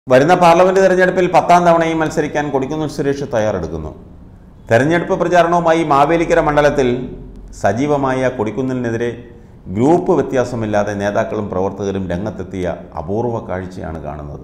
വരുന്ന പാർലമെന്റ് തെരഞ്ഞെടുപ്പിൽ പത്താം തവണയും മത്സരിക്കാൻ കൊടിക്കുന്നിൽ സുരേഷ് തയ്യാറെടുക്കുന്നു തെരഞ്ഞെടുപ്പ് പ്രചാരണവുമായി മാവേലിക്കര മണ്ഡലത്തിൽ സജീവമായ കൊടിക്കുന്നിലിനെതിരെ ഗ്രൂപ്പ് വ്യത്യാസമില്ലാതെ നേതാക്കളും പ്രവർത്തകരും രംഗത്തെത്തിയ അപൂർവ കാഴ്ചയാണ് കാണുന്നത്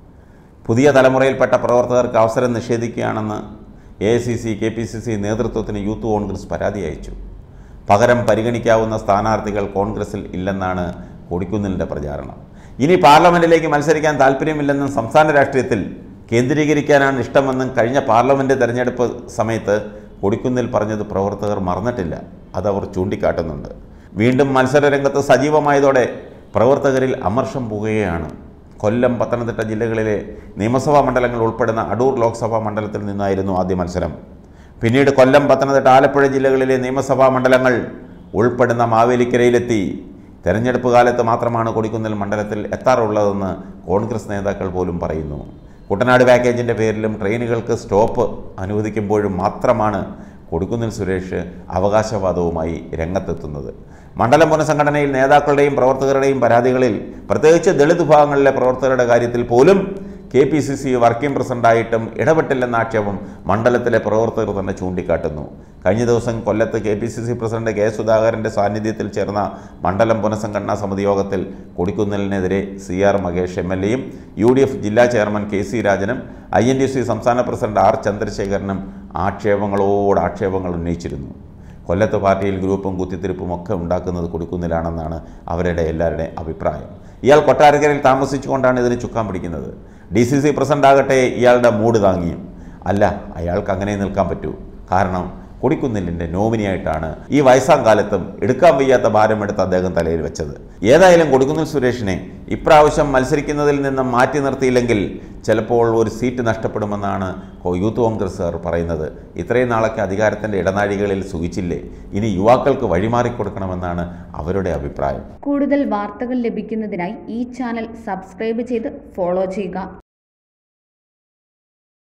പുതിയ തലമുറയിൽപ്പെട്ട പ്രവർത്തകർക്ക് അവസരം നിഷേധിക്കുകയാണെന്ന് A I C C K P C C നേതൃത്വത്തിന് യൂത്ത് കോൺഗ്രസ് പരാതി അയച്ചു പകരം പരിഗണിക്കാവുന്ന സ്ഥാനാർത്ഥികൾ കോൺഗ്രസിൽ ഇല്ലെന്നാണ് കൊടിക്കുന്നിലിൻ്റെ പ്രചാരണം ഇനി പാർലമെന്റിലേക്ക് മത്സരിക്കാൻ താല്പര്യമില്ലെന്നും സംസ്ഥാന രാഷ്ട്രീയത്തിൽ കേന്ദ്രീകരിക്കാനാണ് ഇഷ്ടമെന്നും കഴിഞ്ഞ പാർലമെന്റ് തെരഞ്ഞെടുപ്പ് സമയത്ത് കൊടിക്കുന്നിൽ പറഞ്ഞത് പ്രവർത്തകർ മറന്നിട്ടില്ല അതവർ ചൂണ്ടിക്കാട്ടുന്നുണ്ട് വീണ്ടും മത്സര രംഗത്ത് സജീവമായതോടെ പ്രവർത്തകരിൽ അമർഷം പുകയാണ് കൊല്ലം പത്തനംതിട്ട ജില്ലകളിലെ നിയമസഭാ മണ്ഡലങ്ങൾ ഉൾപ്പെടുന്ന അടൂർ ലോക്സഭാ മണ്ഡലത്തിൽ നിന്നായിരുന്നു ആദ്യ മത്സരം പിന്നീട് കൊല്ലം പത്തനംതിട്ട ആലപ്പുഴ ജില്ലകളിലെ നിയമസഭാ മണ്ഡലങ്ങൾ ഉൾപ്പെടുന്ന മാവേലിക്കരയിലെത്തി തെരഞ്ഞെടുപ്പ് കാലത്ത് മാത്രമാണ് കൊടിക്കുന്നിൽ മണ്ഡലത്തിൽ എത്താറുള്ളതെന്ന് കോൺഗ്രസ് നേതാക്കൾ പോലും പറയുന്നു കുട്ടനാട് പാക്കേജിൻ്റെ പേരിലും ട്രെയിനുകൾക്ക് സ്റ്റോപ്പ് അനുവദിക്കുമ്പോഴും മാത്രമാണ് കൊടിക്കുന്നിൽ സുരേഷ് അവകാശവാദവുമായി രംഗത്തെത്തുന്നത് മണ്ഡലം പുനഃസംഘടനയിൽ നേതാക്കളുടെയും പ്രവർത്തകരുടെയും പരാതികളിൽ പ്രത്യേകിച്ച് ദളിത് വിഭാഗങ്ങളിലെ പ്രവർത്തകരുടെ കാര്യത്തിൽ പോലും K P C C working പ്രസിഡന്റായിട്ടും ഇടപെട്ടില്ലെന്ന ആക്ഷേപം മണ്ഡലത്തിലെ പ്രവർത്തകർ തന്നെ ചൂണ്ടിക്കാട്ടുന്നു കഴിഞ്ഞ ദിവസം കൊല്ലത്ത് K P C C president K സുധാകരൻ്റെ സാന്നിധ്യത്തിൽ ചേർന്ന മണ്ഡലം പുനഃസംഘടനാ സമിതി യോഗത്തിൽ കൊടിക്കുന്നിലിനെതിരെ C R Mahesh M L എയും യു ഡി എഫ് ജില്ലാ ചെയർമാൻ കെ സി രാജനും ഐ എൻ ഡി സി സംസ്ഥാന പ്രസിഡന്റ് ആർ ചന്ദ്രശേഖരനും ആക്ഷേപങ്ങളോട് ആക്ഷേപങ്ങൾ ഉന്നയിച്ചിരുന്നു കൊല്ലത്ത് പാർട്ടിയിൽ ഗ്രൂപ്പും കുത്തിത്തിരിപ്പും ഒക്കെ ഉണ്ടാക്കുന്നത് കൊടുക്കുന്നിലാണെന്നാണ് അവരുടെ എല്ലാവരുടെയും അഭിപ്രായം ഇയാൾ കൊട്ടാരക്കരയിൽ താമസിച്ചുകൊണ്ടാണ് ഇതിന് ചുക്കാൻ പിടിക്കുന്നത് ഡി സി സി പ്രസിഡന്റ് ആകട്ടെ ഇയാളുടെ മൂഡ് താങ്ങിയും അല്ല അയാൾക്ക് അങ്ങനെ നിൽക്കാൻ പറ്റൂ കാരണം കൊടിക്കുന്നിലിൻ്റെ നോമിനിയായിട്ടാണ് ഈ വയസ്സാം കാലത്തും എടുക്കാൻ വയ്യാത്ത ഭാരമെടുത്ത് അദ്ദേഹം തലയിൽ വെച്ചത് ഏതായാലും കൊടിക്കുന്നിൽ സുരേഷിനെ ഇപ്രാവശ്യം മത്സരിക്കുന്നതിൽ നിന്നും മാറ്റി നിർത്തിയില്ലെങ്കിൽ ചിലപ്പോൾ ഒരു സീറ്റ് നഷ്ടപ്പെടുമെന്നാണ് കോ- യൂത്ത് കോൺഗ്രസ്സുകാർ പറയുന്നത് ഇത്രയും നാളൊക്കെ അധികാരത്തിൻ്റെ ഇടനാഴികളിൽ സുഖിച്ചില്ലേ ഇനി യുവാക്കൾക്ക് വഴിമാറിക്കൊടുക്കണമെന്നാണ് അവരുടെ അഭിപ്രായം കൂടുതൽ വാർത്തകൾ ലഭിക്കുന്നതിനായി ഈ ചാനൽ സബ്സ്ക്രൈബ് ചെയ്ത് ഫോളോ ചെയ്യുക